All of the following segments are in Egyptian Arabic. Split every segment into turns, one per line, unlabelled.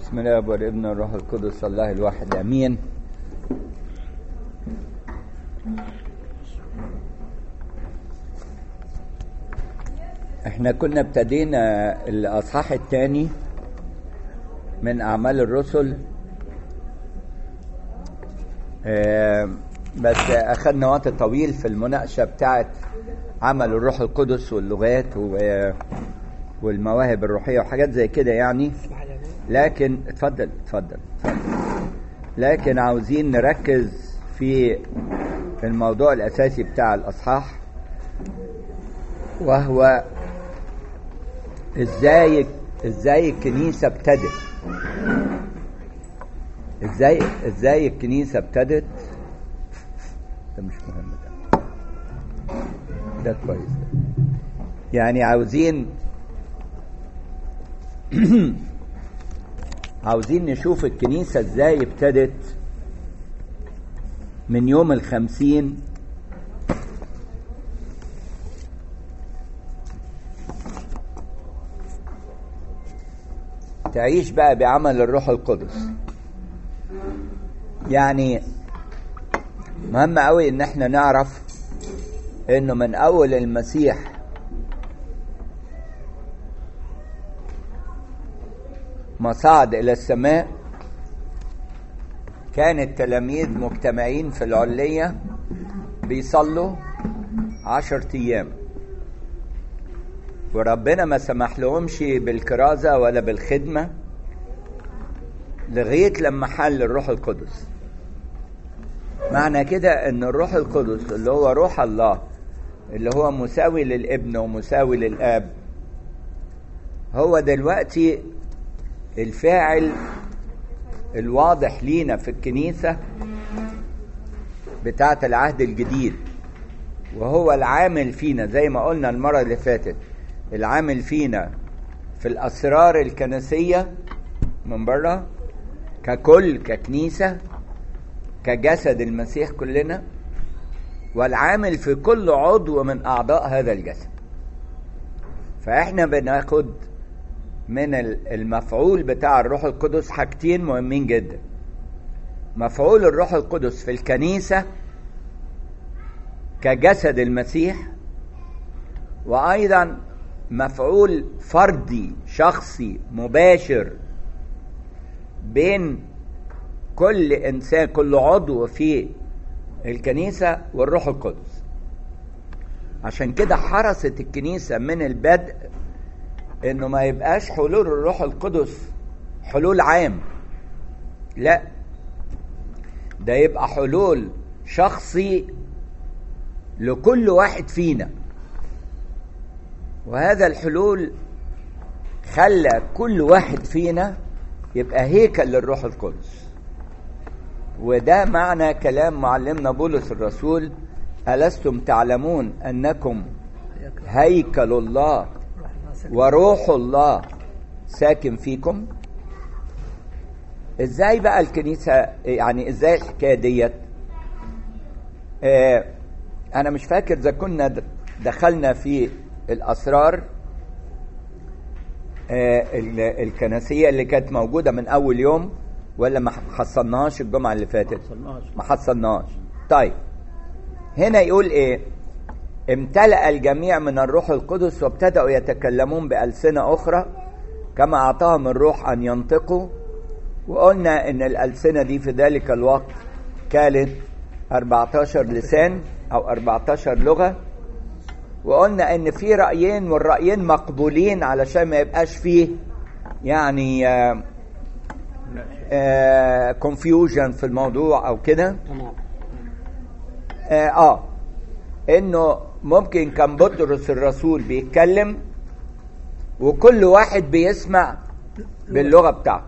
بسم الله والابن والروح القدس الله الواحد امين احنا كنا ابتدينا الاصحاح الثاني من اعمال الرسل آه، بس اخذنا وقت طويل في المناقشه بتاعه عمل الروح القدس واللغات و- والمواهب الروحيه وحاجات زي كده يعني لكن اتفضل اتفضل اتفضل. لكن عاوزين نركز في الموضوع الاساسي بتاع الاصحاح وهو ازاي ازاي الكنيسه ابتدت ازاي ازاي الكنيسه ابتدت ده مش مهم ده ده كويس يعني عاوزين عاوزين نشوف الكنيسة ازاي ابتدت من يوم الخمسين تعيش بقى بعمل الروح القدس يعني مهم قوي ان احنا نعرف انه من اول المسيح ما صعد الى السماء كان التلاميذ مجتمعين في العلية بيصلوا عشر ايام وربنا ما سمح لهمش بالكرازة ولا بالخدمة لغاية لما حل الروح القدس معنى كده ان الروح القدس اللي هو روح الله اللي هو مساوي للابن ومساوي للاب هو دلوقتي الفاعل الواضح لينا في الكنيسة بتاعة العهد الجديد وهو العامل فينا زي ما قلنا المرة اللي فاتت العامل فينا في الأسرار الكنسية من بره ككل ككنيسة كجسد المسيح كلنا والعامل في كل عضو من أعضاء هذا الجسد فإحنا بناخد من المفعول بتاع الروح القدس حاجتين مهمين جدا مفعول الروح القدس في الكنيسة كجسد المسيح وأيضا مفعول فردي شخصي مباشر بين كل إنسان كل عضو في الكنيسة والروح القدس عشان كده حرصت الكنيسة من البدء انه ما يبقاش حلول الروح القدس حلول عام لا ده يبقى حلول شخصي لكل واحد فينا وهذا الحلول خلى كل واحد فينا يبقى هيكل للروح القدس وده معنى كلام معلمنا بولس الرسول ألستم تعلمون أنكم هيكل الله وروح الله ساكن فيكم ازاي بقى الكنيسة يعني ازاي الحكاية ديت آه انا مش فاكر اذا كنا دخلنا في الاسرار آه الكنسية اللي كانت موجودة من اول يوم ولا ما حصلناش الجمعة اللي فاتت ما حصلناش طيب هنا يقول ايه امتلأ الجميع من الروح القدس وابتدأوا يتكلمون بألسنة أخرى كما أعطاهم الروح أن ينطقوا وقلنا إن الألسنة دي في ذلك الوقت كانت 14 لسان أو 14 لغة وقلنا إن في رأيين والرأيين مقبولين علشان ما يبقاش فيه يعني كونفيوجن في الموضوع أو كده آه, آه انه ممكن كان بطرس الرسول بيتكلم وكل واحد بيسمع باللغه بتاعته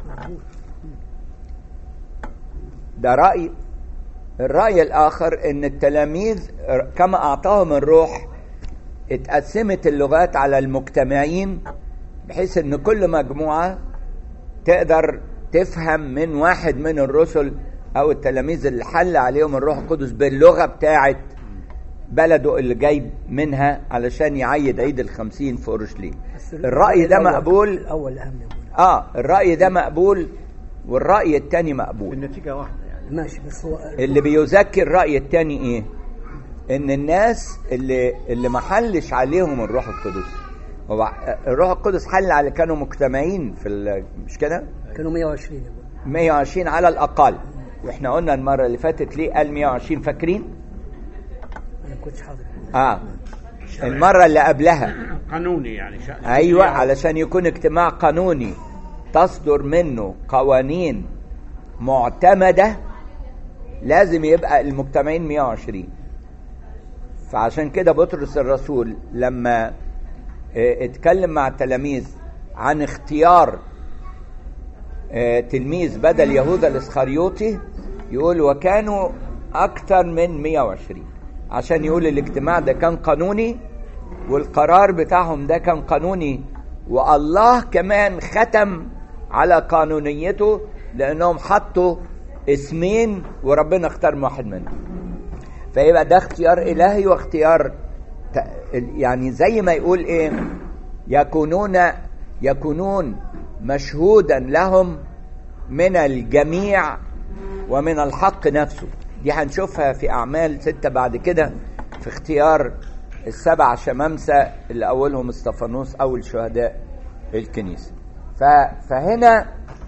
ده راي الراي الاخر ان التلاميذ كما اعطاهم الروح اتقسمت اللغات على المجتمعين بحيث ان كل مجموعه تقدر تفهم من واحد من الرسل او التلاميذ اللي حل عليهم الروح القدس باللغه بتاعت بلده اللي جاي منها علشان يعيد عيد الخمسين في اورشليم الرأي ده مقبول
الاول اهم
اه الرأي ده مقبول والرأي التاني مقبول
النتيجة واحدة يعني
ماشي بس هو
اللي بيزكي الرأي التاني ايه ان الناس اللي اللي ما حلش عليهم الروح القدس هو الروح القدس حل على كانوا مجتمعين في ال- مش كده
كانوا 120 يا ابو
120 على الاقل واحنا قلنا المره اللي فاتت ليه قال 120 فاكرين
انا ما كنتش حاضر
اه المره اللي قبلها
قانوني يعني شأن
ايوه علشان يكون اجتماع قانوني تصدر منه قوانين معتمده لازم يبقى المجتمعين 120 فعشان كده بطرس الرسول لما اه، اتكلم مع التلاميذ عن اختيار اه، تلميذ بدل يهوذا الاسخريوطي يقول وكانوا اكثر من 120 عشان يقول الاجتماع ده كان قانوني والقرار بتاعهم ده كان قانوني والله كمان ختم على قانونيته لانهم حطوا اسمين وربنا اختار واحد منهم فيبقى ده اختيار الهي واختيار ت- يعني زي ما يقول ايه يكونون يكونون مشهودا لهم من الجميع ومن الحق نفسه دي هنشوفها في اعمال ستة بعد كده في اختيار السبع شمامسة اللي اولهم استفانوس اول شهداء الكنيسة ف... فهنا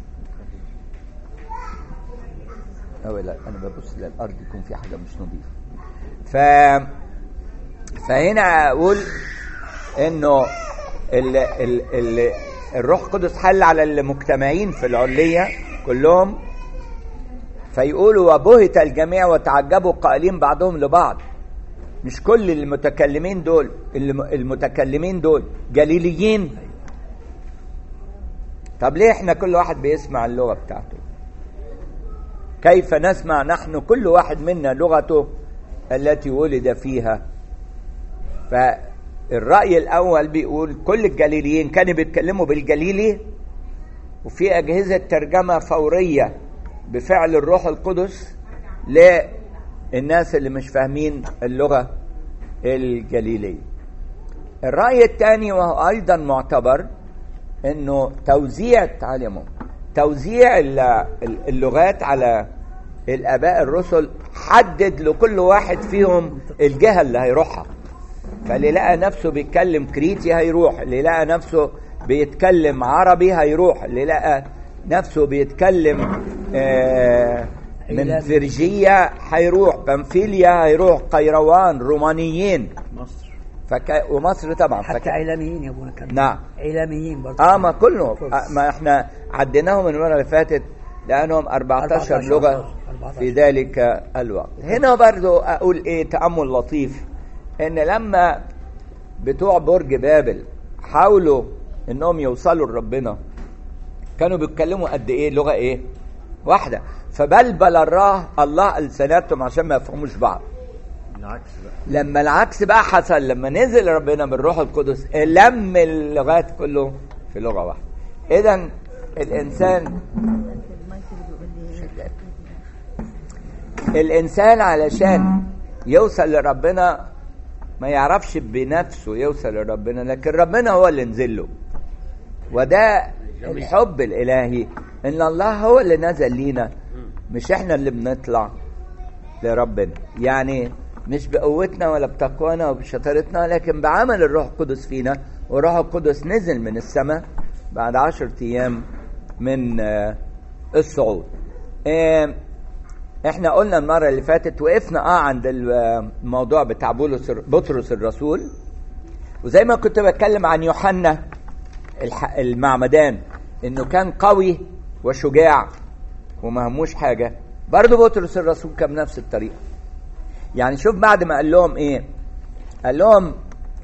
أو لا انا ببص للارض يكون في حاجه مش نظيفه ف فهنا اقول انه ال... ال... ال... الروح القدس حل على المجتمعين في العليه كلهم فيقولوا وبهت الجميع وتعجبوا قائلين بعضهم لبعض مش كل المتكلمين دول الم- المتكلمين دول جليليين طب ليه احنا كل واحد بيسمع اللغه بتاعته كيف نسمع نحن كل واحد منا لغته التي ولد فيها فالرأي الأول بيقول كل الجليليين كانوا بيتكلموا بالجليلي وفي أجهزة ترجمة فورية بفعل الروح القدس للناس اللي مش فاهمين اللغة الجليلية الرأي الثاني وهو أيضا معتبر انه توزيع تعالى يا ماما توزيع ال- ال- اللغات على الاباء الرسل حدد لكل واحد فيهم الجهه اللي هيروحها فاللي لقى نفسه بيتكلم كريتي هيروح اللي لقى نفسه بيتكلم عربي هيروح اللي لقى نفسه بيتكلم آه من
إعلامي.
فرجية هيروح بنفيليا هيروح قيروان رومانيين
مصر
فك... ومصر طبعا
حتى
فك...
اعلاميين يا ابونا كان
نعم.
اعلاميين برضه
اه ما كله آه ما احنا عديناهم المره اللي فاتت لانهم 14
14
لغه
14.
في ذلك الوقت هنا برضو اقول ايه تامل لطيف ان لما بتوع برج بابل حاولوا انهم يوصلوا لربنا كانوا بيتكلموا قد ايه لغه ايه واحده فبلبل الراه الله السنتهم عشان ما يفهموش بعض
العكس بقى
لما العكس بقى حصل لما نزل ربنا بالروح القدس لم اللغات كله في لغه واحده اذا الانسان الانسان علشان يوصل لربنا ما يعرفش بنفسه يوصل لربنا لكن ربنا هو اللي نزل له وده الحب الالهي ان الله هو اللي نزل لينا مش احنا اللي بنطلع لربنا يعني مش بقوتنا ولا بتقوانا وبشطارتنا لكن بعمل الروح القدس فينا والروح القدس نزل من السماء بعد عشرة أيام من آه، الصعود آه، احنا قلنا المرة اللي فاتت وقفنا اه عند الموضوع بتاع بولس بطرس الرسول وزي ما كنت بتكلم عن يوحنا الح- المعمدان انه كان قوي وشجاع وما هموش حاجه برضه بطرس الرسول كان بنفس الطريقه يعني شوف بعد ما قال لهم ايه قال لهم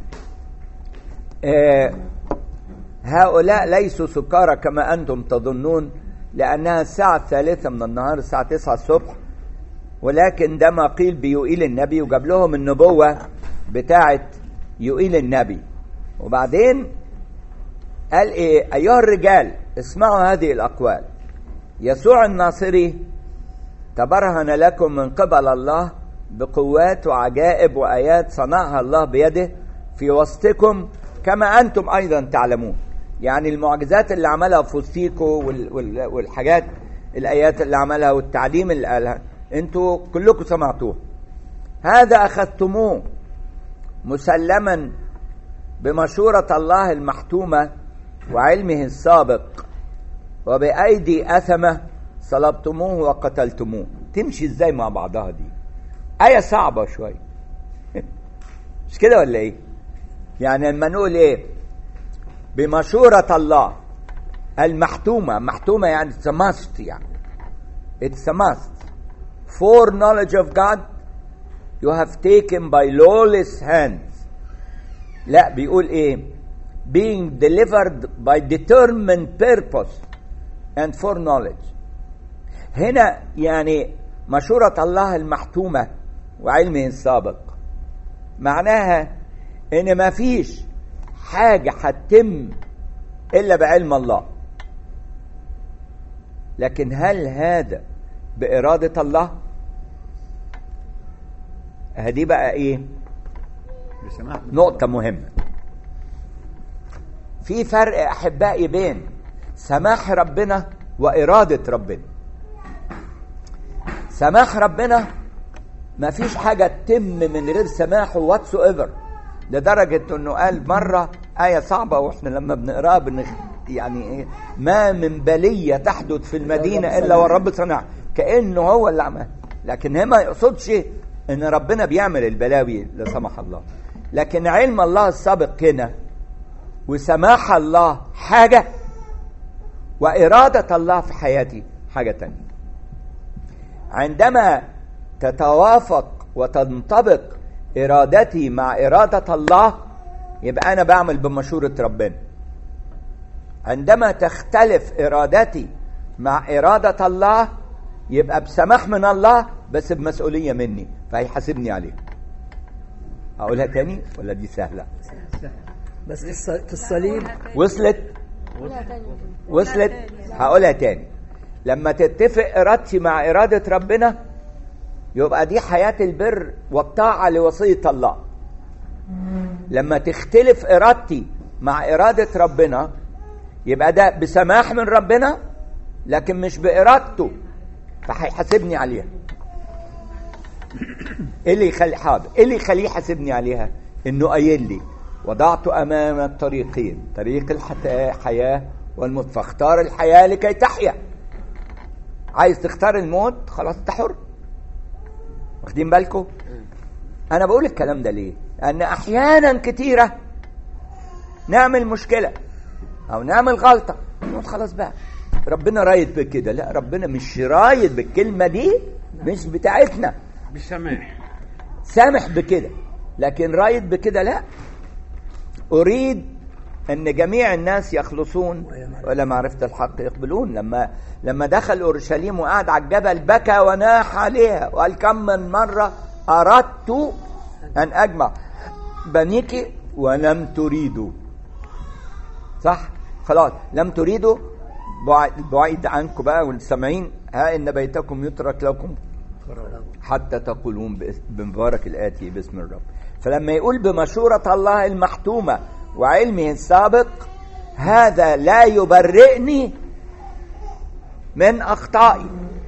آه هؤلاء ليسوا سكارى كما انتم تظنون لانها الساعه الثالثه من النهار الساعه 9 الصبح ولكن ده ما قيل بيوئيل النبي وجاب لهم النبوه بتاعه يوئيل النبي وبعدين قال ايه ايها الرجال اسمعوا هذه الاقوال يسوع الناصري تبرهن لكم من قبل الله بقوات وعجائب وايات صنعها الله بيده في وسطكم كما انتم ايضا تعلمون يعني المعجزات اللي عملها في وسطيكم وال- وال- والحاجات الآيات اللي عملها والتعليم اللي قالها انتوا كلكم سمعتوه هذا أخذتموه مسلما بمشورة الله المحتومة وعلمه السابق وبأيدي أثمة صلبتموه وقتلتموه تمشي ازاي مع بعضها دي آية صعبة شوية مش كده ولا ايه يعني لما نقول ايه بمشورة الله المحتومة محتومة يعني it's a must يعني it's a must for knowledge of God you have taken by lawless hands لا بيقول ايه being delivered by determined purpose and for knowledge هنا يعني مشورة الله المحتومة وعلمه السابق معناها ان ما فيش حاجة هتتم الا بعلم الله لكن هل هذا بإرادة الله هدي بقى ايه
بسماح
نقطة مهمة في فرق أحبائي بين سماح ربنا وإرادة ربنا سماح ربنا ما فيش حاجة تتم من غير سماحه واتس ايفر لدرجة انه قال مرة آية صعبة واحنا لما بنقراها بنخ... يعني ايه ما من بلية تحدث في المدينة الا والرب صنعها كأنه هو اللي عملها لكن هي ما يقصدش ان ربنا بيعمل البلاوي لا سمح الله لكن علم الله السابق هنا وسماح الله حاجة وإرادة الله في حياتي حاجة تانية عندما تتوافق وتنطبق إرادتي مع إرادة الله يبقى أنا بعمل بمشورة ربنا عندما تختلف إرادتي مع إرادة الله يبقى بسماح من الله بس بمسؤولية مني فهيحاسبني عليها أقولها تاني ولا دي سهلة
بس في الص- في الصليب
وصلت
قولها تاني
وصلت هقولها تاني لما تتفق ارادتي مع اراده ربنا يبقى دي حياه البر والطاعه لوصيه الله لما تختلف ارادتي مع اراده ربنا يبقى ده بسماح من ربنا لكن مش بارادته فهيحاسبني عليها ايه اللي يخلي حاضر ايه اللي يخليه يحاسبني عليها انه قايل لي وضعت امامك طريقين طريق الحياه والموت فاختار الحياه لكي تحيا عايز تختار الموت خلاص انت حر واخدين بالكم انا بقول الكلام ده ليه لان احيانا كتيره نعمل مشكله او نعمل غلطه نقول خلاص بقى ربنا رايد بكده لا ربنا مش رايد بالكلمه دي مش بتاعتنا
بالسماح
سامح بكده لكن رايد بكده لا اريد ان جميع الناس يخلصون ولا معرفه الحق يقبلون لما لما دخل اورشليم وقعد على الجبل بكى وناح عليها وقال كم من مره اردت ان اجمع بنيك ولم تريدوا صح خلاص لم تريدوا بعيد, بعيد عنكم بقى والسامعين ها ان بيتكم يترك لكم حتى تقولون بإس- بمبارك الآتي باسم الرب فلما يقول بمشورة الله المحتومة وعلمه السابق هذا لا يبرئني من أخطائي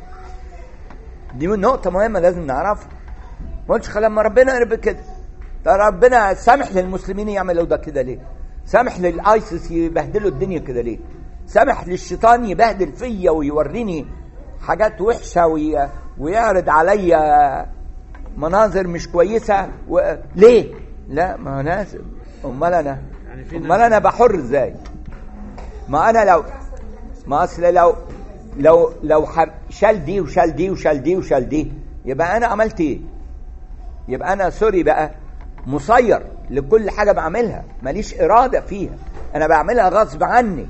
دي نقطة مهمة لازم نعرفها ما قلتش لما ربنا قرب كده ده ربنا سامح للمسلمين يعملوا ده كده ليه سامح للايسس يبهدلوا الدنيا كده ليه سامح للشيطان يبهدل فيا ويوريني حاجات وحشة وي... ويعرض عليا مناظر مش كويسة و... ليه لا ما هو لازم امال انا
يعني في
امال انا بحر ازاي ما انا لو ما اصل لو لو لو ح- شال دي وشال دي وشال دي وشال دي يبقى انا عملت ايه يبقى انا سوري بقى مسير لكل حاجه بعملها ماليش اراده فيها انا بعملها غصب عني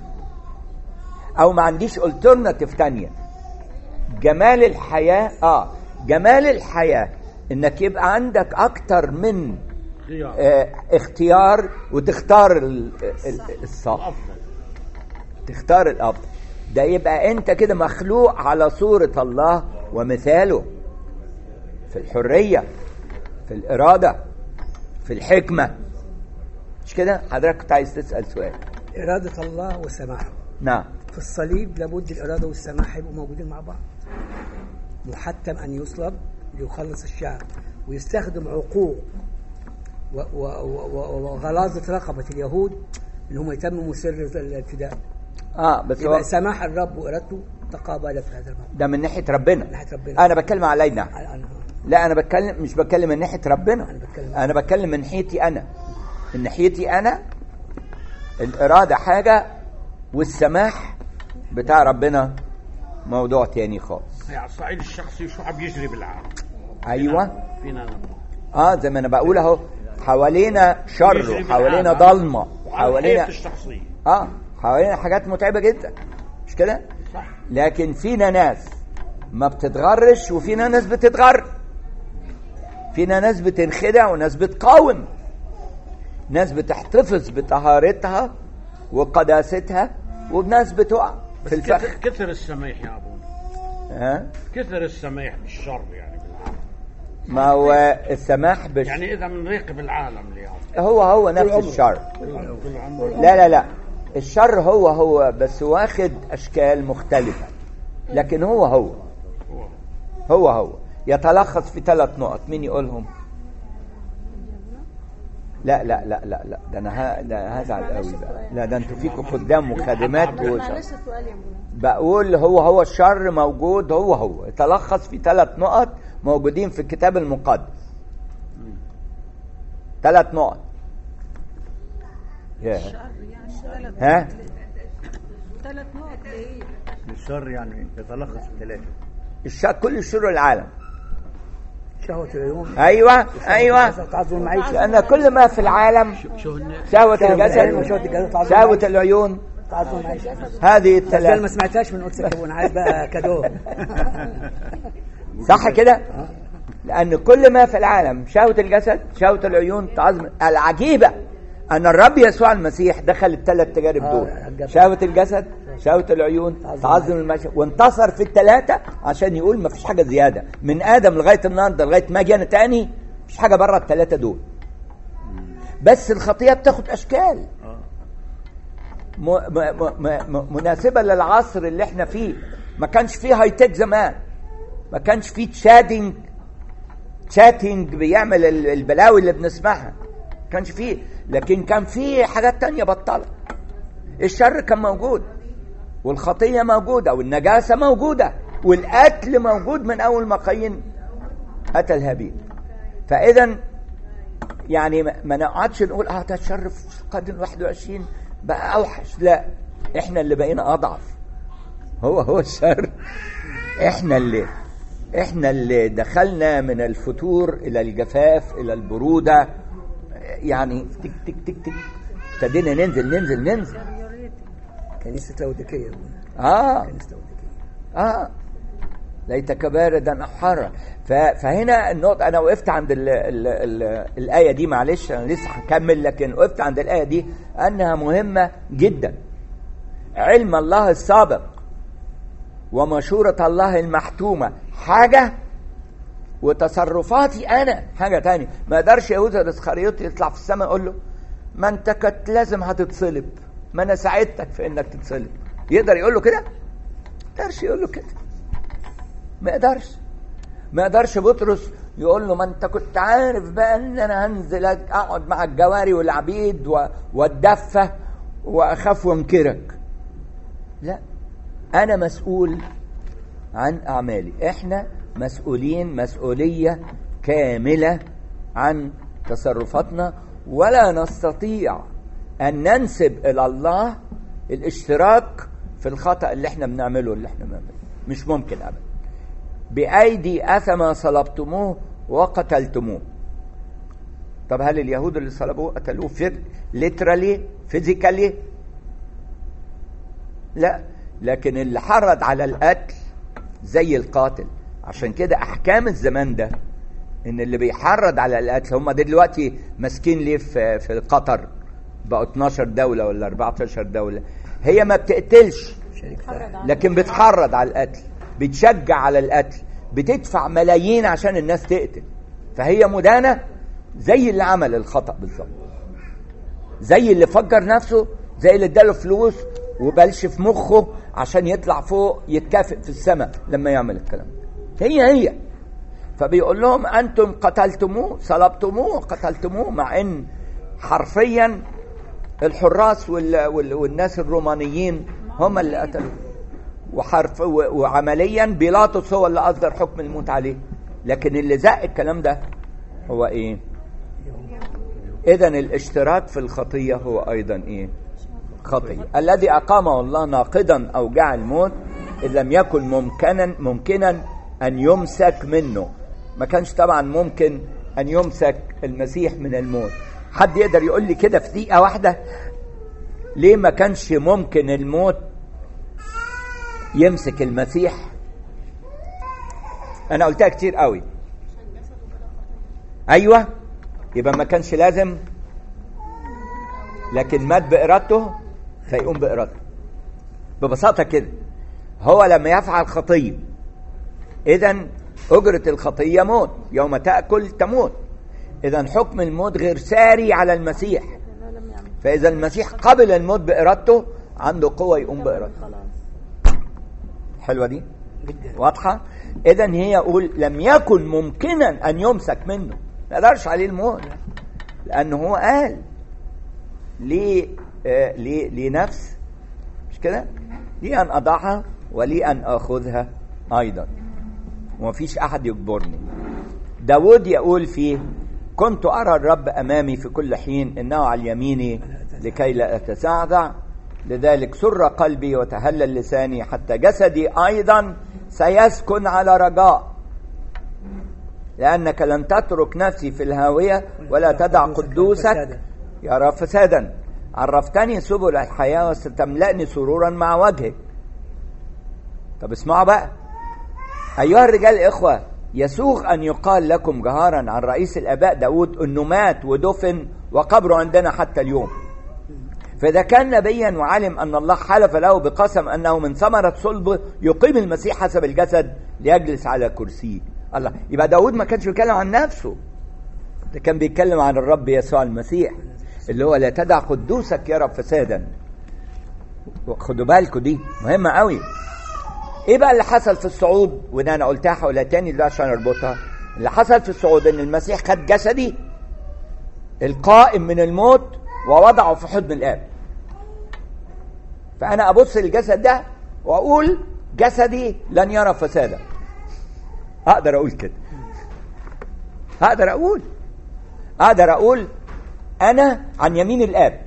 او ما عنديش الترناتيف تانية جمال الحياه اه جمال الحياه انك يبقى عندك اكتر من
خيار
آه اختيار وتختار ال- ال- الصح
الافضل
تختار الافضل ده يبقى انت كده مخلوق على صورة الله ومثاله في الحرية في الإرادة في الحكمة مش كده حضرتك كنت عايز تسأل سؤال
إرادة الله وسماحه
نعم
في الصليب لابد الإرادة والسماح يبقوا موجودين مع بعض محتم أن يصلب ليخلص الشعب ويستخدم عقوق و- و- و- و- وغلاظة رقبة اليهود إن هم يتمموا سر الابتداء
اه بس هو
يبقى سماح الرب وإرادته تقابل في هذا الموضوع
ده من ناحيه ربنا
من ناحية ربنا.
انا بتكلم علينا
على أنها
لا انا بتكلم مش بتكلم من ناحيه ربنا
أنا بتكلم-
انا بتكلم من ناحيتي انا من ناحيتي انا الاراده حاجه والسماح بتاع ربنا موضوع تاني خالص
هي على الصعيد الشخصي شو عم يجري بالعالم
ايوه
فينا نضمن
اه زي ما انا بقول اهو حوالينا شر
يجري
وحوالينا
بالعالم.
ضلمه
وعلى
حوالينا
حياتي الشخصيه
اه حوالينا حاجات متعبه جدا مش كده
صح
لكن فينا ناس ما بتتغرش وفينا ناس بتتغر فينا ناس بتنخدع وناس بتقاوم ناس بتحتفظ بطهارتها وقداستها وناس بتقع في
بس كثر,
الفخ
كثر السماح يا ابونا
ها
كثر السماح بالشر يعني بالعالم
ما هو السماح بش
يعني اذا بنراقب العالم اليوم
هو هو نفس الشر
طول عمره
لا لا لا الشر هو هو بس واخد اشكال مختلفه لكن هو هو
هو
هو هو يتلخص في ثلاث نقط مين يقولهم لا لا لا لا لا ده انا ه- ده هزعل قوي بقى لا ده انتوا فيكم قدام وخادمات وشر.
معلش السؤال يا منى
بقول هو هو الشر موجود هو هو يتلخص في ثلاث نقط موجودين في الكتاب المقدس ثلاث نقط ياه.
يعني ثلاث
ها
ثلاث نقط ليه؟
الشر يعني يتلخص في ثلاثة
الشر كل شر العالم
شهوة العيون
ايوه ايوه
تعظم المعيشة
لان كل ما في العالم
شو هن
شهوة
العين
الجسد
وشهوة الجسد تعظم
شهوة
المعيشة.
العيون
تعظم المعيشة
هذه
بس أنا ما
الثلاث
سمعتهاش من قدس الكون عايز بقى كادو
صح كده لأن كل ما في العالم شهوة الجسد شهوة العيون تعظم العجيبة أن الرب يسوع المسيح دخل الثلاث تجارب
آه،
دول
الجسد.
شهوة الجسد شهوة العيون
تعظم
تعظم المشي وانتصر في الثلاثة عشان يقول ما فيش حاجة زيادة من آدم لغاية النهاردة لغاية ما أجي أنا تاني مفيش حاجة بره الثلاثة دول بس الخطية بتاخد أشكال م- م- م- م- مناسبة للعصر اللي احنا فيه ما كانش فيه هاي تك زمان ما كانش فيه تشاتنج تشاتنج بيعمل ال- البلاوي اللي بنسمعها ما كانش فيه لكن كان فيه حاجات تانية بطلة الشر كان موجود والخطية موجودة والنجاسة موجودة والقتل موجود من أول ما قايين قتل هابيل فإذا يعني ما ما نقعدش نقول اه ده الشر في القرن ال 21 بقى اوحش لا احنا اللي بقينا اضعف هو هو الشر احنا اللي احنا اللي دخلنا من الفتور الى الجفاف الى البروده يعني تك تك تك تك ابتدينا ننزل ننزل ننزل
كنيسة لوديكية يا ابونا
اه
كنيسة لوديكية
اه ليتك باردا او حارا ف- فهنا النقطة أنا وقفت عند ال ال ال الآية دي معلش أنا لسه هكمل لكن وقفت عند الآية دي أنها مهمة جدا علم الله السابق ومشورة الله المحتومة حاجة وتصرفاتي أنا حاجة تانية ما يقدرش يهوذا الإسخريوطي يطلع في السماء يقول له ما أنت كنت لازم هتتصلب ما أنا ساعدتك في إنك تتصلب يقدر يقول له كده؟ ما يقدرش يقول له كده ما يقدرش ما يقدرش بطرس يقول له ما انت كنت عارف بقى ان انا هنزل اقعد مع الجواري والعبيد و- واتدفى واخاف وانكرك لا انا مسؤول عن اعمالي احنا مسؤولين مسؤوليه كامله عن تصرفاتنا ولا نستطيع ان ننسب الى الله الاشتراك في الخطا اللي احنا بنعمله اللي احنا بنعمله مش ممكن ابدا بأيدي أثم صلبتموه وقتلتموه طب هل اليهود اللي صلبوه قتلوه في ليترالي فيزيكالي لا لكن اللي حرض على القتل زي القاتل عشان كده احكام الزمان ده ان اللي بيحرض على القتل هم دلوقتي ماسكين ليه في في قطر بقوا 12 دوله ولا 14 دوله هي ما بتقتلش
شريك فاعل
لكن بتحرض على القتل بتشجع على القتل بتدفع ملايين عشان الناس تقتل فهي مدانة زي اللي عمل الخطأ بالظبط زي اللي فجر نفسه زي اللي اداله فلوس وبلش في مخه عشان يطلع فوق يتكافئ في السماء لما يعمل الكلام ده هي هي فبيقول لهم انتم قتلتموه صلبتموه قتلتموه مع ان حرفيا الحراس وال... وال... والناس الرومانيين هم اللي قتلوه وحرف و... وعمليا بيلاطس هو اللي اصدر حكم الموت عليه لكن اللي زق الكلام ده هو ايه اذا الاشتراك في الخطيه هو ايضا ايه خطيه الذي اقامه الله ناقضا اوجاع الموت ان لم يكن ممكنا ممكنا ان يمسك منه ما كانش طبعا ممكن ان يمسك المسيح من الموت حد يقدر يقول لي كده في دقيقه واحده ليه ما كانش ممكن الموت يمسك المسيح انا قلتها كتير قوي ايوه يبقى ما كانش لازم لكن مات بارادته فيقوم بارادته ببساطه كده هو لما يفعل خطيه اذا اجره الخطيه موت يوم تاكل تموت اذا حكم الموت غير ساري على المسيح فاذا المسيح قبل الموت بارادته عنده قوه يقوم بارادته حلوه دي واضحه اذا هي يقول لم يكن ممكنا ان يمسك منه ما يقدرش عليه الموت لانه هو قال ليه آه ليه ليه نفس مش كده لي ان اضعها ولي ان اخذها ايضا ومفيش احد يجبرني داود يقول فيه كنت ارى الرب امامي في كل حين انه على يميني لكي لا اتزعزع لذلك سر قلبي وتهلل لساني حتى جسدي ايضا سيسكن على رجاء لانك لن تترك نفسي في الهاويه ولا تدع قدوسك يرى فسادا عرفتني سبل الحياه وستملأني سرورا مع وجهك طب اسمعوا بقى ايها الرجال الاخوه يسوغ ان يقال لكم جهارا عن رئيس الاباء داود انه مات ودفن وقبره عندنا حتى اليوم فإذا كان نبيا وعلم أن الله حلف له بقسم أنه من ثمرة صلبه يقيم المسيح حسب الجسد ليجلس على كرسيه الله يبقى داود ما كانش بيتكلم عن نفسه ده كان بيتكلم عن الرب يسوع المسيح اللي هو لا تدع قدوسك يرى فسادا خدوا بالكم دي مهمة قوي ايه بقى اللي حصل في الصعود وده انا قلتها حول تاني دلوقتي عشان اربطها اللي حصل في الصعود ان المسيح خد جسدي القائم من الموت ووضعه في حضن الاب فانا ابص للجسد ده واقول جسدي لن يرى فسادا اقدر اقول كده اقدر اقول اقدر اقول انا عن يمين الاب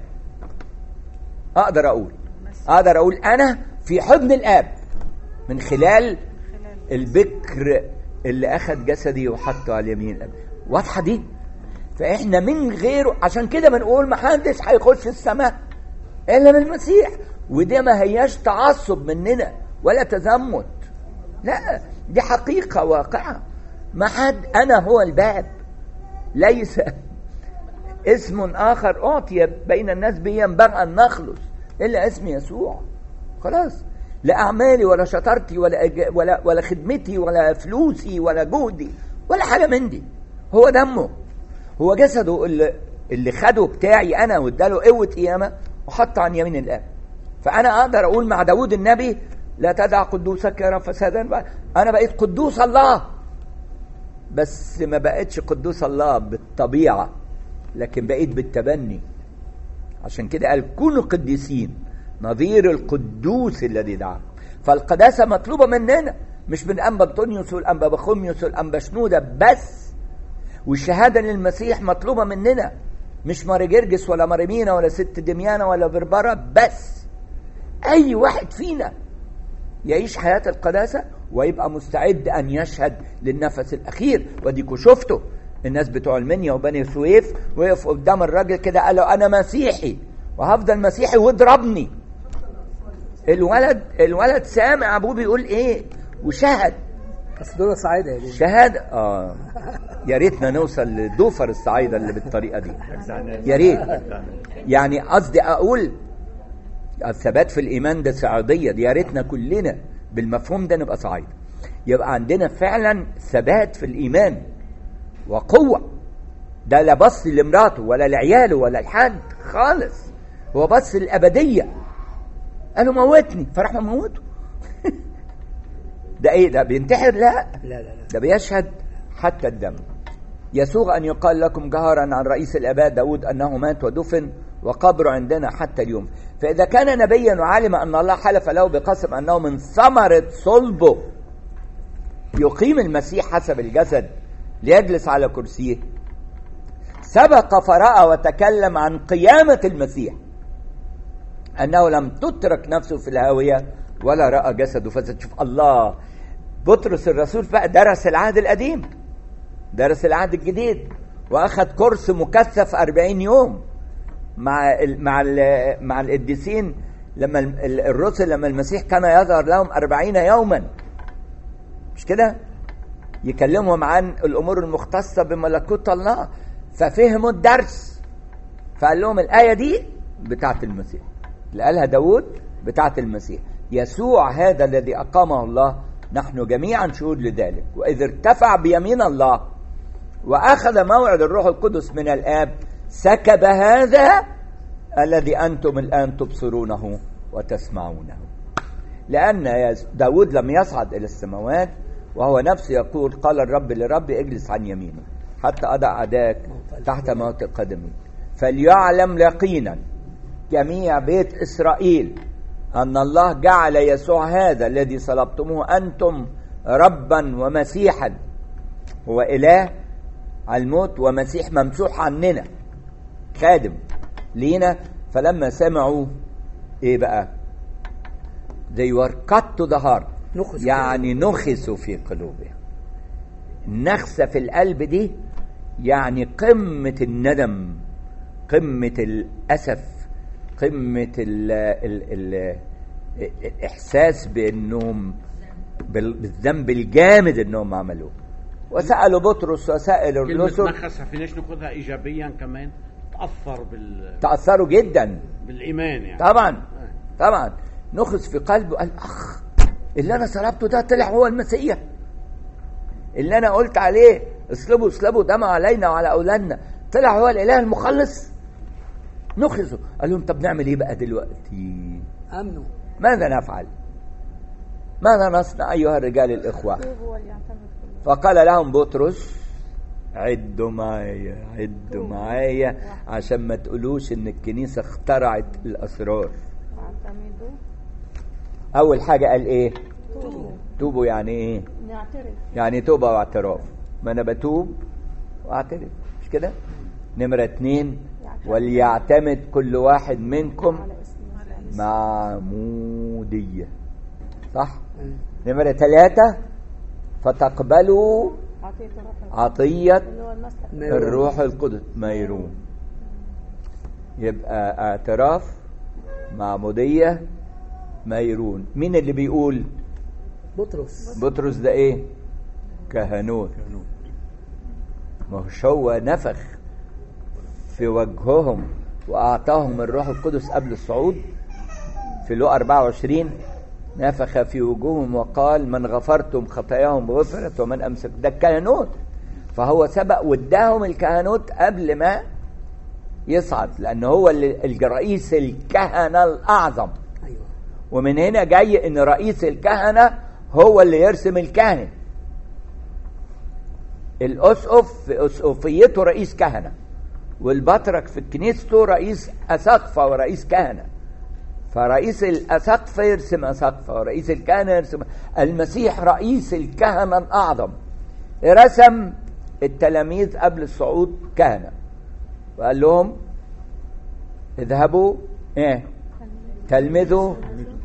اقدر اقول اقدر اقول انا في حضن الاب من خلال البكر اللي اخذ جسدي وحطه على يمين الاب واضحه دي فاحنا من غيره عشان كده بنقول ما حدش هيخش السماء الا من المسيح وده ما هياش تعصب مننا ولا تزمت لا دي حقيقه واقعه ما حد انا هو الباب ليس اسم اخر اعطي بين الناس به ينبغي ان نخلص الا اسم يسوع خلاص لا اعمالي ولا شطارتي ولا أج... ولا ولا خدمتي ولا فلوسي ولا جهدي ولا حاجه من دي هو دمه هو جسده اللي اللي خده بتاعي انا واداله قوه قيامه وحطه عن يمين الاب فانا اقدر اقول مع داود النبي لا تدع قدوسك يرى فسادا انا بقيت قدوس الله بس ما بقتش قدوس الله بالطبيعه لكن بقيت بالتبني عشان كده قال كونوا قديسين نظير القدوس الذي دعا فالقداسه مطلوبه مننا مش من انبا انطونيوس والانبا بخوميوس والانبا شنوده بس والشهاده للمسيح مطلوبه مننا مش ماري جرجس ولا ماريمينا ولا ست دميانة ولا بربرة بس أي واحد فينا يعيش حياة القداسة ويبقى مستعد أن يشهد للنفس الأخير وديكوا شفتوا الناس بتوع المنيا وبني سويف وقفوا قدام الراجل كده قالوا أنا مسيحي وهفضل مسيحي واضربني الولد الولد سامع أبوه بيقول إيه وشهد
بس دول صعيدة يا دي
شهادة اه يا ريتنا نوصل لدوفر الصعايدة اللي بالطريقة دي يا ريت يعني قصدي اقول الثبات في الايمان ده صعيدية دي يا ريتنا كلنا بالمفهوم ده نبقى صعايدة يبقى عندنا فعلا ثبات في الايمان وقوة ده لا بص لمراته ولا لعياله ولا لحد خالص هو بص للأبدية قالوا موتني فراح مموته ده ايه ده بينتحر لا
لا لا لا
ده بيشهد حتى الدم يسوغ أن يقال لكم جهرا عن رئيس الآباء داود أنه مات ودفن وقبره عندنا حتى اليوم فإذا كان نبيا وعلم أن الله حلف له بقسم أنه من ثمرة صلبه يقيم المسيح حسب الجسد ليجلس على كرسيه سبق فرأى وتكلم عن قيامة المسيح أنه لم تترك نفسه في الهاوية ولا رأى جسده فتشوف الله بطرس الرسول بقى درس العهد القديم درس العهد الجديد واخد كورس مكثف 40 يوم مع ال مع ال مع القديسين لما ال- الرسل لما المسيح كان يظهر لهم 40 يوما مش كده يكلمهم عن الامور المختصه بملكوت الله ففهموا الدرس فقال لهم الايه دي بتاعت المسيح اللي قالها داود بتاعت المسيح يسوع هذا الذي اقامه الله نحن جميعا شهود لذلك واذ ارتفع بيمين الله واخذ موعد الروح القدس من الاب سكب هذا الذي انتم الان تبصرونه وتسمعونه لان يس- داود لم يصعد الى السماوات وهو نفسه يقول قال الرب لرب اجلس عن يمينه حتى اضع اعداك تحت موت قدمي فليعلم يقينا جميع بيت اسرائيل ان الله جعل يسوع هذا الذي صلبتموه انتم ربا ومسيحا هو اله على الموت ومسيح ممسوح عننا خادم لينا فلما سمعوا ايه بقى they were cut to the heart
نخس
يعني نخسوا في قلوبهم النخسة في القلب دي يعني قمة الندم قمة الأسف قمة ال ال ال الإحساس بأنهم بال- بالذنب الجامد أنهم عملوه وسألوا بطرس وسائل
كلمة
الرسل
نخسة فيناش ناخذها ايجابيا كمان تاثر بال...
تأثروا جدا
بالايمان يعني
طبعا طبعا نخس في قلبه قال اخ اللي انا صلبته ده طلع هو المسيح اللي انا قلت عليه اصلبوا اصلبوا دم علينا وعلى اولادنا طلع هو الاله المخلص نخسوا قال لهم طب نعمل ايه بقى دلوقتي
امنوا
ماذا نفعل ماذا نصنع ايها الرجال الاخوه
توبوا وليعتمد كل
فقال لهم بطرس عدوا معايا عدوا معايا عشان ما تقولوش ان الكنيسه اخترعت الاسرار
واعتمدوا
اول حاجه قال ايه
توبوا
توبوا يعني ايه
نعترف
يعني توبه واعتراف ما انا بتوب واعترف مش كده نمره اتنين وليعتمد كل واحد منكم
على اسم
معموديه صح نمره ثلاثة فتقبلوا
عطية الروح القدس
عطيه
اللي هو المسلك
الروح القدس ميرون يبقى اعتراف معمودية ميرون مين اللي بيقول
بطرس
بطرس ده ايه كهنوت ما هوش هو نفخ في وجههم واعطاهم الروح القدس قبل الصعود في لو 24 نفخ في وجوههم وقال من غفرتم خطاياهم غفرت ومن امسك ده الكهنوت فهو سبق واداهم الكهنوت قبل ما يصعد لان هو اللي رئيس الكهنه الاعظم
ايوه
ومن هنا جاي ان رئيس الكهنه هو اللي يرسم الكاهن الاسقف في اسقفيته رئيس كهنه والبطرك في كنيسته رئيس اساقفه ورئيس كهنه فرئيس الاساقفه يرسم اساقفه ورئيس الكهنه يرسم المسيح رئيس الكهنه الاعظم رسم التلاميذ قبل الصعود كهنه وقال لهم اذهبوا ايه تلمذوا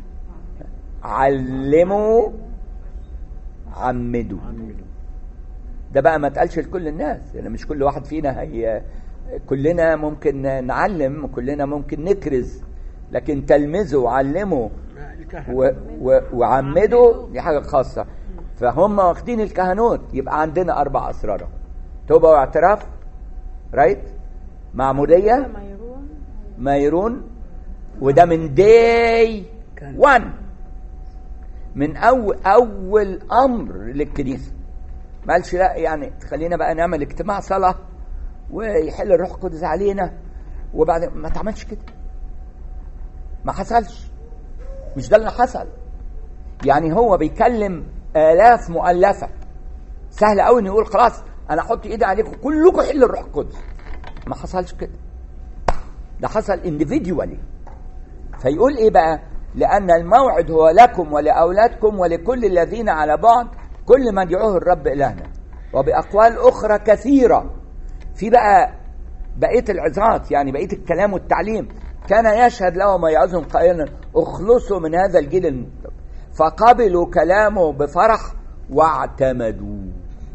علموا عمدوا ده بقى ما اتقالش لكل الناس يعني مش كل واحد فينا هي كلنا ممكن نعلم كلنا ممكن نكرز لكن تلمذوا وعلموا
الكهنة
و و وعمدوا دي حاجه خاصه فهم واخدين الكهنوت يبقى عندنا اربع اسرار توبه واعتراف رايت معموديه
ميرون
ميرون وده من داي
كان.
1 من اول اول امر للكنيسه ما قالش لا يعني خلينا بقى نعمل اجتماع صلاه ويحل الروح القدس علينا وبعد ما تعملش كده ما حصلش مش ده اللي حصل يعني هو بيكلم آلاف مؤلفة سهل قوي انه يقول خلاص انا احط ايدي عليكم كلكم حل الروح القدس ما حصلش كده ده حصل individually فيقول ايه بقى لان الموعد هو لكم ولاولادكم ولكل الذين على بعد كل من يدعوه الرب الهنا وباقوال اخرى كثيره في بقى بقيه العظات يعني بقيه الكلام والتعليم كان يشهد لهم ويعظهم قائلا اخلصوا من هذا الجيل المكتب فقبلوا كلامه بفرح واعتمدوا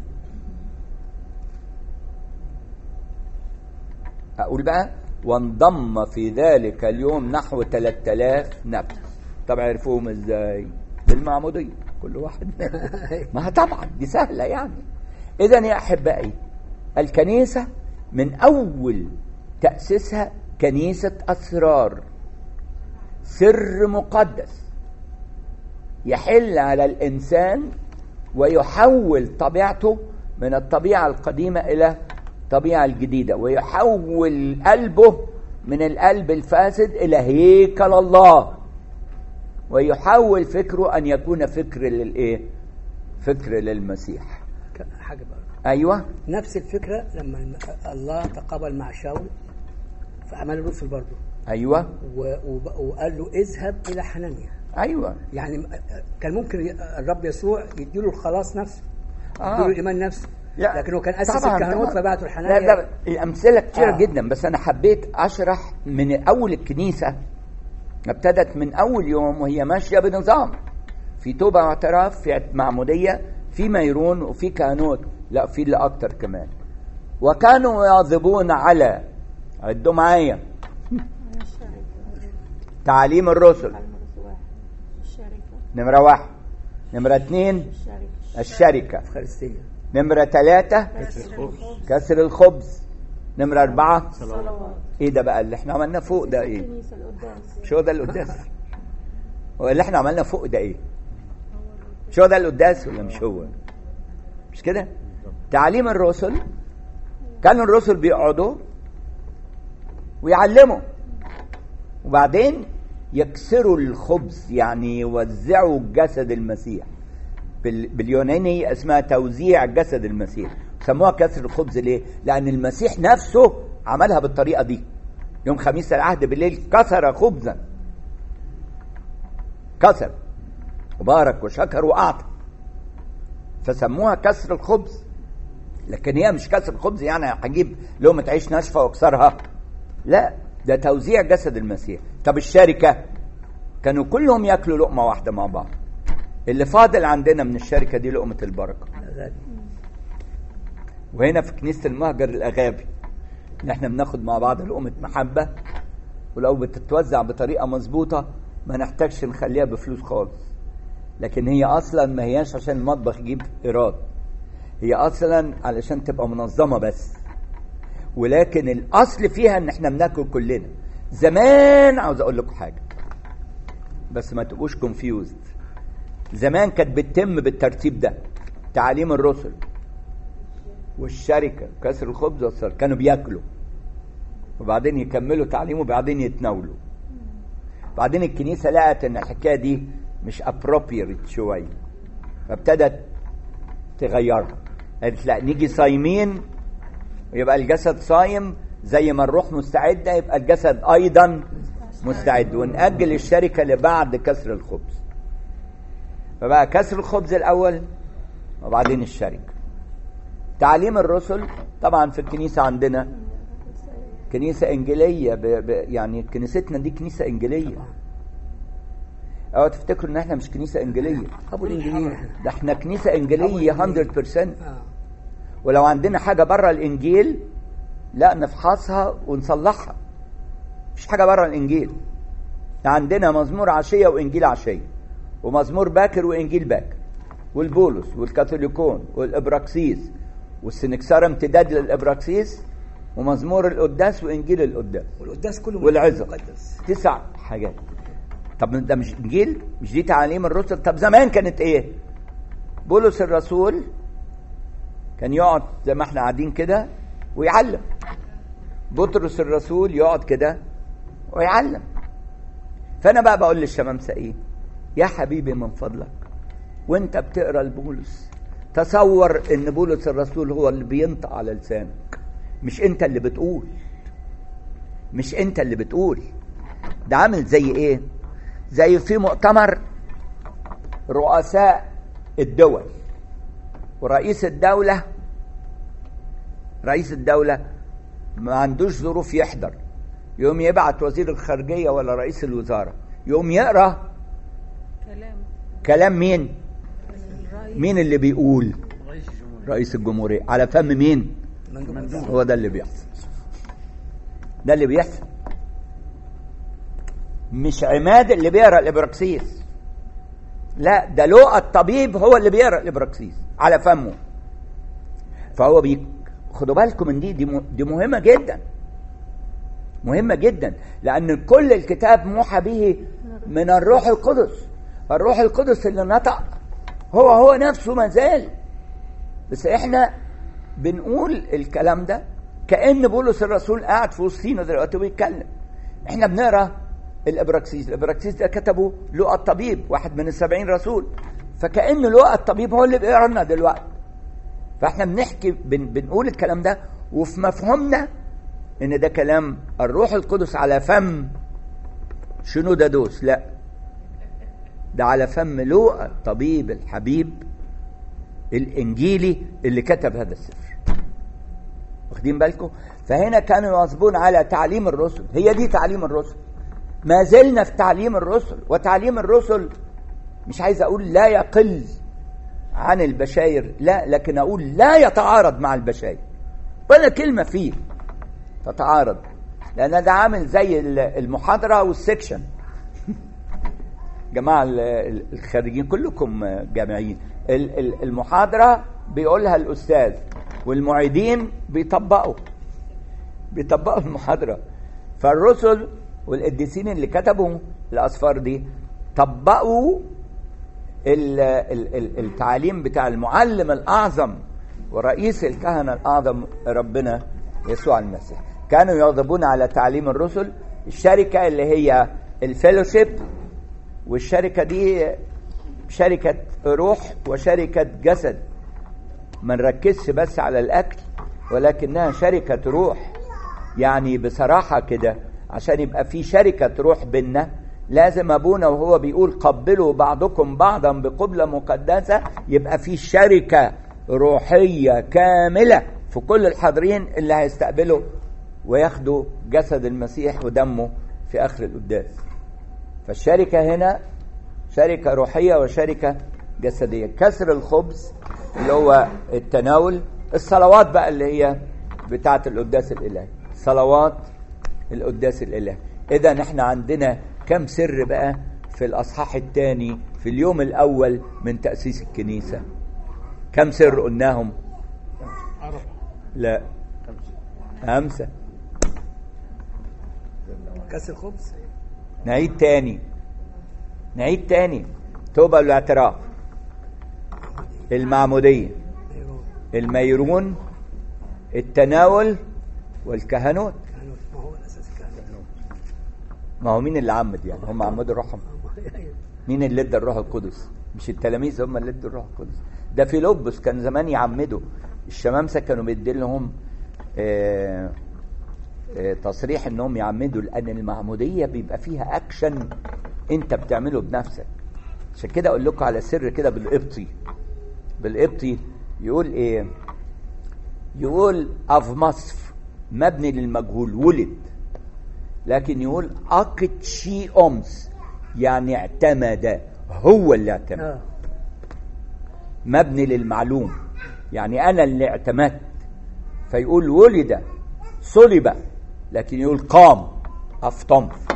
أقول بقى وانضم في ذلك اليوم نحو 3000 نفس طب عرفوهم ازاي بالمعمودية كل واحد منهم ما طبعا دي سهلة يعني إذا يا أحبائي الكنيسة من أول تأسيسها كنيسة أسرار سر مقدس يحل على الإنسان ويحول طبيعته من الطبيعة القديمة إلى الطبيعة الجديدة ويحول قلبه من القلب الفاسد إلى هيكل الله ويحول فكره أن يكون فكر للإيه؟ فكر للمسيح
ك- حاجه بقى
أيوه
نفس الفكره لما الم- الله تقابل مع شاول في اعمال الرسل برضه
أيوه
و- وب- وقال له اذهب الى حنانيا
أيوه
يعني م- كان ممكن ي- الرب يسوع يديله الخلاص نفسه
آه.
يديله الايمان نفسه
لا،
لكن هو كان اسس
طبعاً،
الكهنوت
طبعاً.
فبعته
لا
لحنانيا
لا الأمثلة كتيرة
آه.
جدا بس أنا حبيت أشرح من أول الكنيسة ابتدت من أول يوم وهي ماشية بنظام في توبة واعتراف في معمودية في ميرون وفي كهنوت لا في اللي أكتر كمان وكانوا يواظبون على عدوا معايا
الشركة
تعاليم الرسل
المرس واحد الشركة
نمرة واحد نمرة اتنين
الشركة
الشركة
افخارستيه
نمرة ثلاثة
كسر الخبز
كسر الخبز نمرة أربعة
صلوات
إيه ده بقى اللي إحنا عملناه فوق ده إيه؟
الكنيسة القداس
مش هو ده القداس هو اللي احنا عملنا فوق ده ايه مش هو ده القداس ولا مش هو مش كده تعليم الرسل كانوا الرسل بيقعدوا ويعلموا وبعدين يكسروا الخبز يعني يوزعوا جسد المسيح بال- باليوناني اسمها توزيع جسد المسيح سموها كسر الخبز ليه لان المسيح نفسه عملها بالطريقه دي يوم خميس العهد بالليل كسر خبزا كسر وبارك وشكر واعطى فسموها كسر الخبز لكن هي مش كسر الخبز يعني هجيب لقمة عيش ناشفة واكسرها لا ده توزيع جسد المسيح طب الشركة كانوا كلهم ياكلوا لقمة واحدة مع بعض اللي فاضل عندنا من الشركة دي لقمة البركة
الأغاني.
وهنا في كنيسة المهجر الأغابي إن إحنا بناخد مع بعض لقمة محبة ولو بتتوزع بطريقة مظبوطة ما نحتاجش نخليها بفلوس خالص لكن هي أصلا ما هياش عشان المطبخ يجيب إيراد هي أصلا علشان تبقى منظمة بس ولكن الأصل فيها إن إحنا بناكل كلنا زمان عاوز أقول لكم حاجة بس ما تبقوش كونفيوزد زمان كانت بتتم بالترتيب ده تعاليم الرسل والشركة كسر الخبز والسر كانوا بياكلوا وبعدين يكملوا تعليم وبعدين يتناولوا بعدين الكنيسة لقت ان الحكاية دي مش appropriate شوية فابتدت تغيرها قالت لا نيجي صايمين ويبقى الجسد صايم زي ما الروح مستعدة يبقى الجسد أيضا مستعد ونأجل الشركة لبعد كسر الخبز فبقى كسر الخبز الأول وبعدين الشركة تعليم الرسل طبعا في الكنيسة عندنا كنيسة إنجيلية ب... ب... يعني كنيستنا دي كنيسة إنجيلية أو تفتكروا إن إحنا مش كنيسة إنجيلية
ابو الانجيليين احنا
ده إحنا كنيسة إنجيلية 100%
اه
ولو عندنا حاجة بره الإنجيل لا نفحصها ونصلحها مش حاجة بره الإنجيل عندنا مزمور عشية وإنجيل عشية ومزمور باكر وإنجيل باكر والبولس والكاثوليكون والإبراكسيس والسنكسارة امتداد للإبراكسيس ومزمور القداس وإنجيل القداس
والقداس كله
والعظة
مقدس
تسع حاجات طب ده مش انجيل مش دي تعاليم الرسل طب زمان كانت ايه بولس الرسول كان يقعد زي ما احنا قاعدين كده ويعلم بطرس الرسول يقعد كده ويعلم فانا بقى بقول للشمامسه ايه يا حبيبي من فضلك وانت بتقرا لبولس تصور ان بولس الرسول هو اللي بينطق على لسانك مش انت اللي بتقول مش انت اللي بتقول ده عامل زي ايه زي في مؤتمر رؤساء الدول ورئيس الدولة رئيس الدولة ما عندوش ظروف يحضر يوم يبعت وزير الخارجية ولا رئيس الوزارة يوم يقرأ
كلام
كلام مين
الرئيس
مين اللي بيقول
رئيس الجمهورية
رئيس الجمهورية على فم مين
مندوب
هو ده اللي بيحصل ده اللي بيحصل مش عماد اللي بيقرا الابراكسيس لا ده لقى الطبيب هو اللي بيقرا الابراكسيس على فمه فهو بي خدوا بالكم من دي دي, م... دي مهمه جدا مهمه جدا لان كل الكتاب موحى به من الروح القدس الروح القدس اللي نطق هو هو نفسه ما زال بس احنا بنقول الكلام ده كأن بولس الرسول قاعد في وسطينا دلوقتي وبيتكلم احنا بنقرا الابراكسيس الابراكسيس ده كتبه لقى الطبيب واحد من السبعين رسول فكأن لقى الطبيب هو اللي بيقرا لنا دلوقتي فاحنا بنحكي بن بنقول الكلام ده وفي مفهومنا ان ده كلام الروح القدس على فم شنو ده دوس لا ده على فم لوقا الطبيب الحبيب الانجيلي اللي كتب هذا السفر واخدين بالكم فهنا كانوا يواظبون على تعليم الرسل هي دي تعليم الرسل ما زلنا في تعليم الرسل وتعليم الرسل مش عايز اقول لا يقل عن البشاير لا لكن اقول لا يتعارض مع البشاير ولا كلمه فيه تتعارض لان ده عامل زي المحاضره والسكشن جماعه الخريجين كلكم جامعيين المحاضره بيقولها الاستاذ والمعيدين بيطبقوا بيطبقوا المحاضره فالرسل والقديسين اللي كتبوا الاسفار دي طبقوا التعليم بتاع المعلم الاعظم ورئيس الكهنه الاعظم ربنا يسوع المسيح كانوا يغضبون على تعليم الرسل الشركه اللي هي الفيلوشيب والشركه دي شركه روح وشركه جسد ما نركزش بس على الاكل ولكنها شركه روح يعني بصراحه كده عشان يبقى في شركه روح بينا لازم ابونا وهو بيقول قبلوا بعضكم بعضا بقبله مقدسه يبقى في شركه روحيه كامله في كل الحاضرين اللي هيستقبلوا وياخدوا جسد المسيح ودمه في اخر القداس فالشركه هنا شركه روحيه وشركه جسديه كسر الخبز اللي هو التناول الصلوات بقى اللي هي بتاعه القداس الالهي صلوات القداس الالهي اذا احنا عندنا كم سر بقى في الاصحاح الثاني في اليوم الاول من تاسيس الكنيسه كم سر قلناهم
أربعة
لا خمسه
كاس الخبز
نعيد تاني نعيد تاني توبه والاعتراف المعموديه
ايوه
الميرون التناول والكهنوت
يعني ما هو الاساس كان
ما هو مين اللي عمد يعني هم عمدوا روحهم
أيوة.
مين اللي ادى الروح القدس مش التلاميذ هم اللي ادوا الروح القدس ده في لبس كان زمان يعمدوا الشمامسه كانوا بيدي لهم آه، آه، تصريح انهم يعمدوا لان المعموديه بيبقى فيها اكشن انت بتعمله بنفسك عشان كده اقول لكم على سر كده بالقبطي بالقبطي يقول ايه يقول اف مصف مبني للمجهول ولد لكن يقول اكتشي اومس يعني اعتمد هو اللي اعتمد
اه
مبني للمعلوم يعني انا اللي اعتمدت فيقول ولد صلب لكن يقول قام افطمف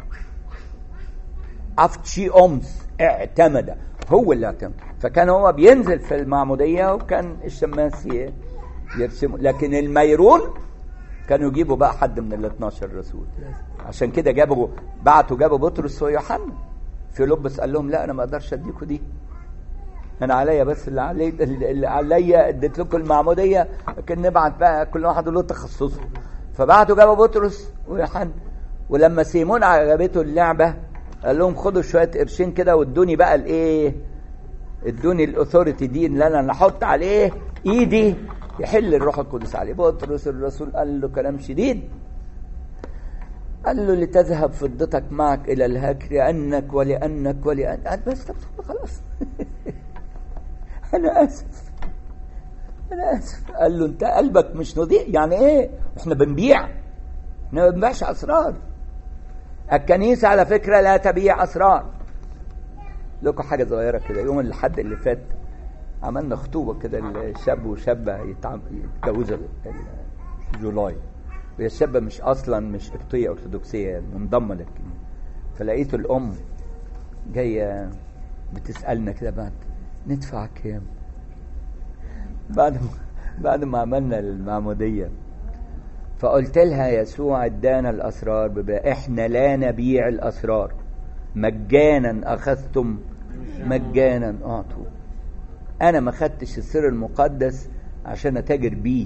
افتشي امس اعتمد هو اللي اعتمد فكان هو بينزل في المعموديه وكان الشماس ي- يرسمه لكن الميرون كانوا يجيبوا بقى حد من ال 12 رسول عشان كده جابوا بعتوا جابوا بطرس ويوحنا فيلبس قال لهم لا انا ما اقدرش اديكوا دي انا عليا بس اللي علي اللي عليا اديت لكم المعموديه لكن نبعت بقى كل واحد له تخصصه فبعتوا جابوا بطرس ويوحنا ولما سيمون عجبته اللعبه قال لهم خدوا شويه قرشين كده وادوني بقى الايه ادوني الاثوريتي دي اللي انا اللي احط عليه ايدي يحل الروح القدس عليه بطرس الرسول قال له كلام شديد قال له لتذهب فضتك معك الى الهك لانك ولانك ولان قال بس طب خلاص انا اسف انا اسف قال له انت قلبك مش نضيء يعني ايه احنا بنبيع احنا ما بنبيعش اسرار الكنيسه على فكره لا تبيع اسرار لكم حاجه صغيره كده يوم الحد اللي فات عملنا خطوبه كده الشاب وشابه يتعم- يتجوزوا ال- ال- جولاي وهي الشابه مش اصلا مش قبطيه ارثوذكسيه منضمه للكنيسه فلقيت الام جايه بتسالنا كده بعد ندفع كام بعد ما بعد ما عملنا المعموديه فقلت لها يسوع ادانا الاسرار ببقى احنا لا نبيع الاسرار مجانا اخذتم مجانا اعطوا انا ما خدتش السر المقدس عشان اتاجر بيه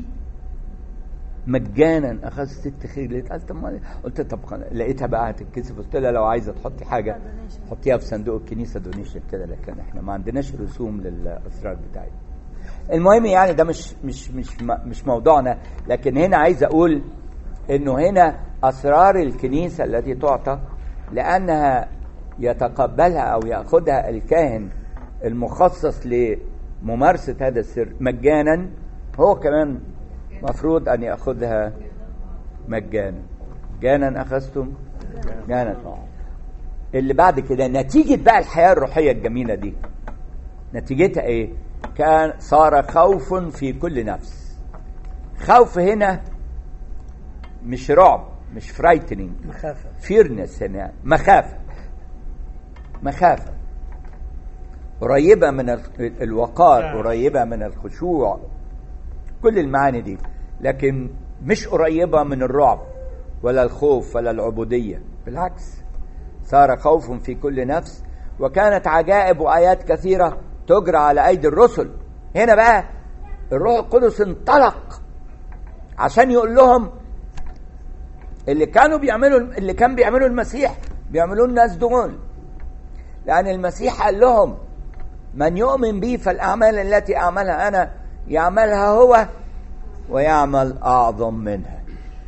مجانا اخذت ست خير لقيت قلت طب ما- قلت طب خلاص. لقيتها بقى هتتكسف قلت لها لو عايزه تحطي حاجه حطيها في صندوق الكنيسه دونيشن كده لكن احنا ما عندناش رسوم للاسرار بتاعتنا المهم يعني ده مش مش مش مش موضوعنا لكن هنا عايز اقول انه هنا اسرار الكنيسه التي تعطى لانها يتقبلها او ياخذها الكاهن المخصص لممارسه هذا السر مجانا هو كمان مفروض ان ياخذها مجانا مجانا اخذتم مجانا اللي بعد كده نتيجه بقى الحياه الروحيه الجميله دي نتيجتها ايه كان صار خوف في كل نفس خوف هنا مش رعب مش فرايتنينج
مخافة
فيرنس هنا مخافة مخافة قريبة من ال- الوقار قريبة من الخشوع كل المعاني دي لكن مش قريبة من الرعب ولا الخوف ولا العبودية بالعكس صار خوف في كل نفس وكانت عجائب وآيات كثيرة تجرى على أيدي الرسل هنا بقى الروح القدس انطلق عشان يقول لهم اللي كانوا بيعملوا اللي كان بيعملوا المسيح بيعملوه الناس دول لأن المسيح قال لهم من يؤمن بي فالأعمال التي أعملها أنا يعملها هو ويعمل أعظم منها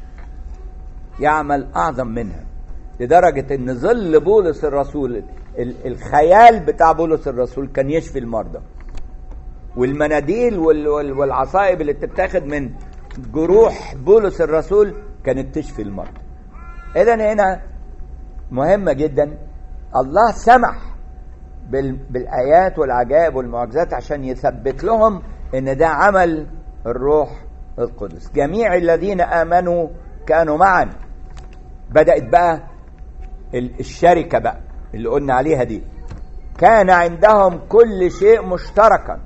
يعمل أعظم منها لدرجة إن ظل بولس الرسول ال- الخيال بتاع بولس الرسول كان يشفي المرضى والمناديل وال- وال- والعصائب اللي بتتاخد من جروح بولس الرسول كانت تشفي المرضى اذا هنا مهمه جدا الله سمح بال- بالايات والعجائب والمعجزات عشان يثبت لهم ان ده عمل الروح القدس جميع الذين امنوا كانوا معا بدات بقى ال- الشركه بقى اللي قلنا عليها دي كان عندهم كل شيء مشتركا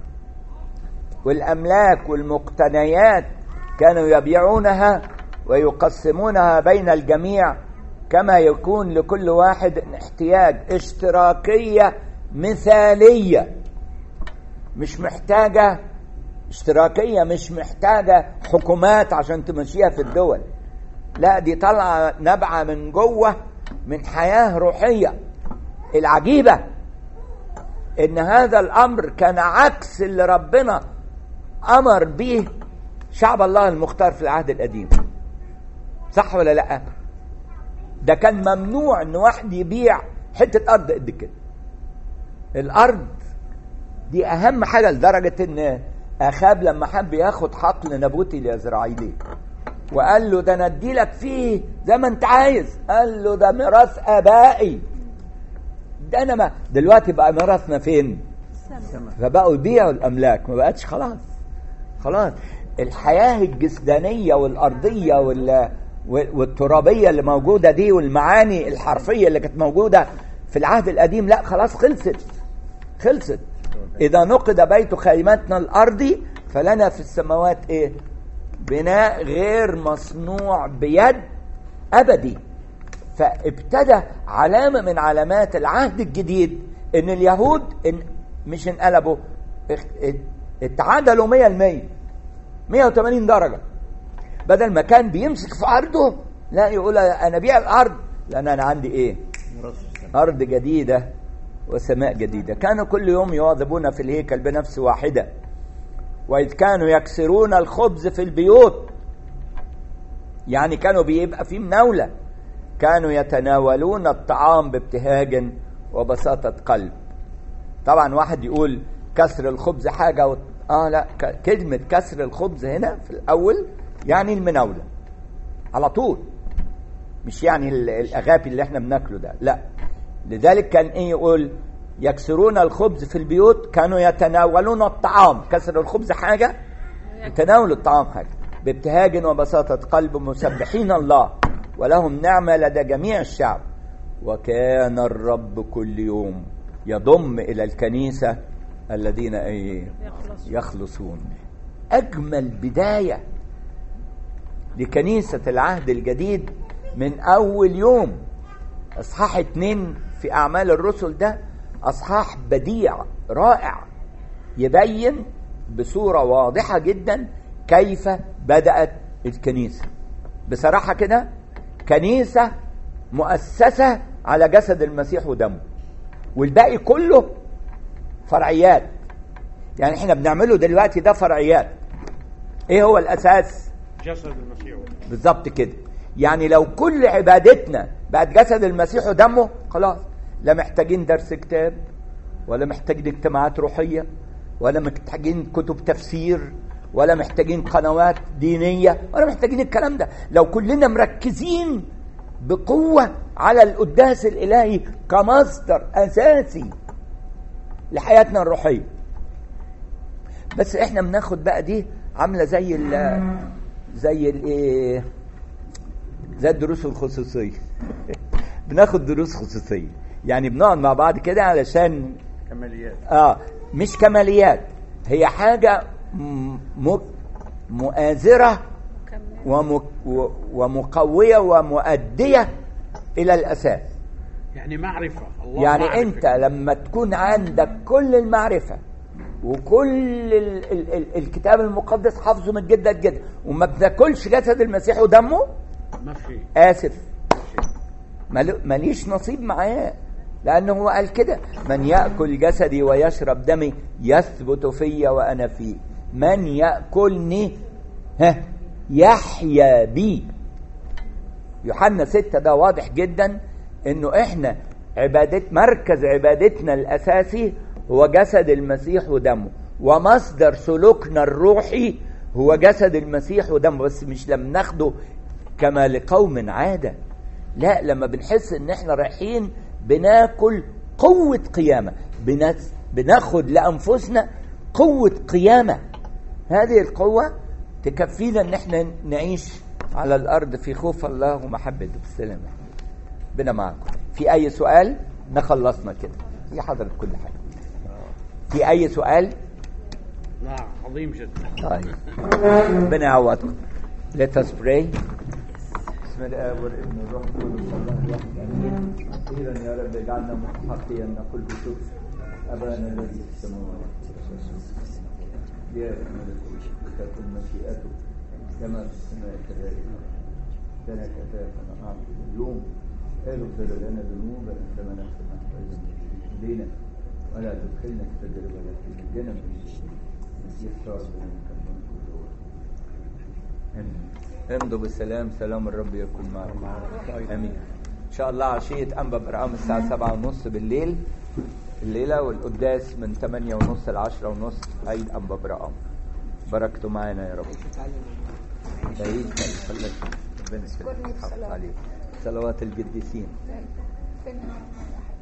والاملاك والمقتنيات كانوا يبيعونها ويقسمونها بين الجميع كما يكون لكل واحد احتياج اشتراكيه مثاليه مش محتاجه اشتراكيه مش محتاجه حكومات عشان تمشيها في الدول لا دي طالعه نابعه من جوه من حياه روحيه العجيبه ان هذا الامر كان عكس اللي ربنا امر به شعب الله المختار في العهد القديم صح ولا لا ده كان ممنوع ان واحد يبيع حته ارض قد كده الارض دي اهم حاجه لدرجه ان اخاب لما حب ياخد حقل نبوتي ليزرعيليه وقال له ده انا ادي لك فيه زي ما انت عايز قال له ده ميراث ابائي ده انا ما دلوقتي بقى ميراثنا فين فبقوا يبيعوا الاملاك ما بقتش خلاص خلاص الحياه الجسدانيه والارضيه وال والترابيه اللي موجوده دي والمعاني الحرفيه اللي كانت موجوده في العهد القديم لا خلاص خلصت خلصت اذا نقد بيت خيمتنا الارضي فلنا في السماوات ايه بناء غير مصنوع بيد ابدي فابتدى علامه من علامات العهد الجديد ان اليهود إن مش انقلبوا اخ- اتعادلوا 100% 180 درجه بدل ما كان بيمسك في ارضه لا يقول انا بيع الارض لان انا عندي ايه
ميراث السماء
أرض جديدة وسماء جديدة كانوا كل يوم يواظبون في الهيكل بنفس واحدة وإذ كانوا يكسرون الخبز في البيوت يعني كانوا بيبقى في مناولة كانوا يتناولون الطعام بابتهاج وبساطة قلب طبعا واحد يقول كسر الخبز حاجة و... اه لا ك... كلمة كسر الخبز هنا في الأول يعني المناولة على طول مش يعني ال- الأغابي اللي احنا بناكله ده لا لذلك كان ايه يقول يكسرون الخبز في البيوت كانوا يتناولون الطعام كسر الخبز حاجة يتناولوا الطعام حاجة بابتهاج وبساطة قلب مسبحين الله ولهم نعمة لدى جميع الشعب وكان الرب كل يوم يضم إلى الكنيسة الذين ايه
يخلص
يخلصون أجمل بداية لكنيسة العهد الجديد من أول يوم أصحاح اتنين في أعمال الرسل ده أصحاح بديع رائع يبين بصورة واضحة جدا كيف بدأت الكنيسة بصراحة كده كنيسة مؤسسة على جسد المسيح ودمه والباقي كله فرعيات يعني احنا بنعمله دلوقتي ده فرعيات ايه هو الاساس
جسد المسيح
بالظبط كده يعني لو كل عبادتنا بقت جسد المسيح ودمه خلاص لا محتاجين درس كتاب ولا محتاجين اجتماعات روحية ولا محتاجين كتب تفسير ولا محتاجين قنوات دينية ولا محتاجين الكلام ده لو كلنا مركزين بقوة على القداس الإلهي كمصدر أساسي لحياتنا الروحية بس احنا بناخد بقى دي عاملة زي ال زي الايه زي الدروس الخصوصية بناخد دروس خصوصية يعني بنقعد مع بعض كده علشان
كماليات
اه مش كماليات هي حاجة م- م- مؤازرة
كمل
وم- و- ومقوية ومؤدية إلى الأساس
يعني معرفة الله
يعني
معرفة.
أنت لما تكون عندك كل المعرفة وكل ال ال ال الكتاب المقدس حافظه من جدة لجدة وما بتاكلش جسد المسيح ودمه
ما في
آسف مال- ماليش نصيب معاه لأنه هو قال كده من يأكل جسدي ويشرب دمي يثبت في وأنا فيه من يأكلني ها يحيا بي يوحنا ستة ده واضح جدا انه احنا عبادة مركز عبادتنا الاساسي هو جسد المسيح ودمه ومصدر سلوكنا الروحي هو جسد المسيح ودمه بس مش لما ناخده كما لقوم عادة لا لما بنحس ان احنا رايحين بناكل قوة قيامة بنس بناخد لأنفسنا قوة قيامة هذه القوة تكفينا ان احنا نعيش على الارض في خوف الله ومحبته بالسلامة بنا معكم في اي سؤال نخلصنا كده في حضرة كل حاجة في اي سؤال
نعم عظيم جدا
طيب ربنا يعوضكم let us pray بسم الله والابن والروح القدس الله الواحد امين اخيرا يا رب اجعلنا مستحقين نقول بشكر ابانا الذي في السماوات يا ملكوتك تكن مشيئتك كما في السماء كذلك لنا كفافنا اعطي اليوم اغفر لنا ذنوبنا كما نغفر نحن ايضا لنا ولا تدخلنا في تجربه لكن نجنا من الشر المسيح صار بنا كما نقول امين امضوا بالسلام سلام الرب يكون معكم امين ان شاء الله عشيه انبا برقام الساعه سبعة ونص بالليل الليله والقداس من 8 ونص ل 10 ونص عيد انبا برقام بركته معانا يا رب بعيد خليك ربنا يسلمك. حافظ عليك صلوات القديسين
فين